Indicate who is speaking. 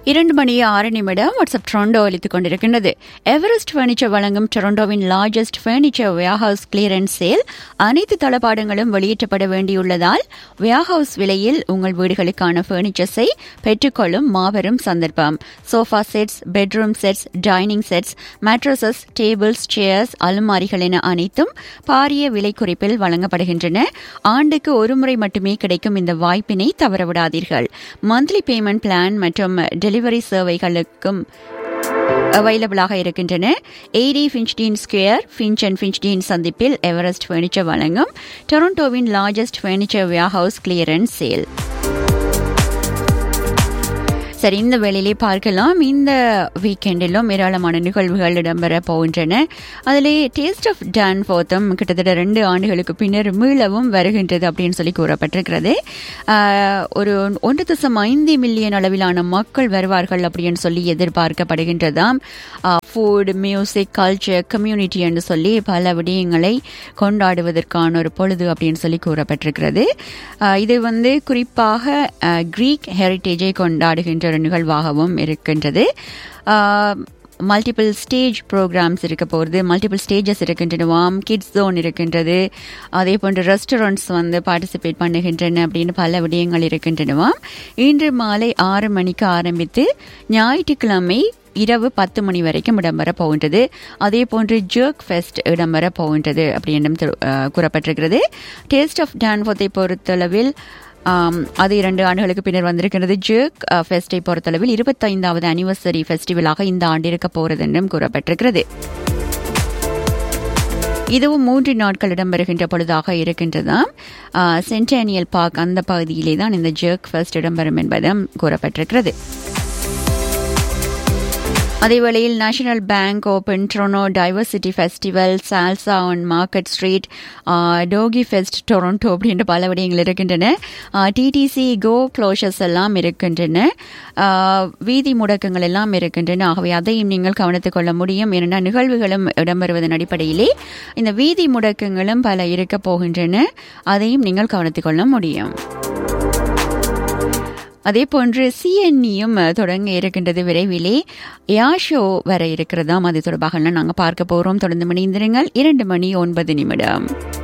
Speaker 1: இரண்டு மணி ஆறு நிமிடம் வாட்ஸ்அப் டொரண்டோ அளித்துக் கொண்டிருக்கின்றது எவரெஸ்ட் பர்னிச்சர் வழங்கும் டொரண்டோவின் largest furniture warehouse clearance sale அனைத்து தளபாடங்களும் வெளியேற்றப்பட வேண்டியுள்ளதால் வேர்ஹவுஸ் விலையில் உங்கள் வீடுகளுக்கான பர்னிச்சர்ஸை பெற்றுக்கொள்ளும் மாபெரும் சந்தர்ப்பம் sofa sets bedroom sets dining sets mattresses tables chairs அலுமாரிகள் என அனைத்தும் பாரிய விலை குறைப்பில் வழங்கப்படுகின்றன ஆண்டுக்கு ஒருமுறை மட்டுமே கிடைக்கும் இந்த வாய்ப்பினை தவறவிடாதீர்கள் மந்த்லி பேமெண்ட் பிளான் மற்றும் டெலிவரி சேவைகளுக்கும் அவைலபிளாக இருக்கின்றன eighty Finchdene square Finch and Finchdene சந்திப்பில் எவரெஸ்ட் ஃபர்னிச்சர் வழங்கும் டொரண்டோவின் largest furniture warehouse clearance sale சரி இந்த வேளையிலே பார்க்கலாம் இந்த வீக்கெண்டிலும் ஏராளமான நிகழ்வுகள் இடம்பெற போகின்றன அதிலே டேஸ்ட் ஆஃப் டான் போத்தம் கிட்டத்தட்ட ரெண்டு ஆண்டுகளுக்கு பின்னர் மீளவும் வருகின்றது அப்படின்னு சொல்லி கூறப்பட்டிருக்கிறது ஒரு ஒன்று தசம் ஐந்து மில்லியன் அளவிலான மக்கள் வருவார்கள் அப்படின்னு சொல்லி எதிர்பார்க்கப்படுகின்றதாம் ஃபுட் மியூசிக் கல்ச்சர் கம்யூனிட்டி என்று சொல்லி பல விடயங்களை கொண்டாடுவதற்கான ஒரு பொழுது அப்படின்னு சொல்லி கூறப்பட்டிருக்கிறது இது வந்து குறிப்பாக கிரீக் ஹெரிட்டேஜை கொண்டாடுகின்ற ஒரு நிகழ்வாகவும் இருக்கின்றது மல்டிபிள் ஸ்டேஜ் ப்ரோக்ராம்ஸ் இருக்க போகிறது மல்டிபிள் ஸ்டேஜஸ் இருக்கின்றனவாம் கிட்ஸ் ஜோன் இருக்கின்றது அதே போன்ற ரெஸ்டாரண்ட்ஸ் வந்து பார்ட்டிசிபேட் பண்ணுகின்றன அப்படின்னு பல விடயங்கள் இருக்கின்றனவாம் இன்று மாலை ஆறு மணிக்கு ஆரம்பித்து ஞாயிற்றுக்கிழமை இரவு பத்து மணி வரைக்கும் இடம்பெற போகின்றது அதே போன்று ஜர்க் ஃபெஸ்ட் இடம்பெற போகின்றது அப்படின்னு கூறப்பட்டிருக்கிறது டேஸ்ட் ஆஃப் டான்ஃபோத்தை பொறுத்தளவில் அது இரண்டு ஆண்டுகளுக்கு பின்னர் வந்திருக்கிறது ஜர்க் ஃபெஸ்டை பொறுத்தளவில் இருபத்தைந்தாவது அனிவர்சரி ஃபெஸ்டிவலாக இந்த ஆண்டு இருக்க போகிறது என்றும் கூறப்பட்டிருக்கிறது இதுவும் மூன்று நாட்கள் இடம்பெறுகின்ற பொழுதாக இருக்கின்றதாம் சென்டானியல் பார்க் அந்த பகுதியிலே தான் இந்த ஜர்க் ஃபெஸ்ட் இடம்பெறும் என்பதும் கூறப்பட்டிருக்கிறது அதேவேளையில் National Bank Open Toronto diversity festival salsa on market street doggy fest Toronto அப்படின்ற பல விடயங்கள் இருக்கின்றன டிடிசி கோ க்ளோஷர்ஸ் எல்லாம் இருக்கின்றன வீதி முடக்கங்கள் எல்லாம் இருக்கின்றன ஆகவே அதையும் நீங்கள் கவனித்துக் கொள்ள முடியும் ஏனென்னா நிகழ்வுகளும் இடம்பெறுவதன் அடிப்படையிலே இந்த வீதி முடக்கங்களும் பல இருக்க போகின்றன அதையும் நீங்கள் கவனித்துக் கொள்ள முடியும் அதே போன்று சிஎன்இயும் தொடங்க இருக்கின்றது விரைவிலே யாஷோ வர இருக்கிறதாம் அது தொடர்பாக நாங்கள் பார்க்க போகிறோம் தொடர்ந்து மணி இரண்டு மணி ஒன்பது நிமிடம்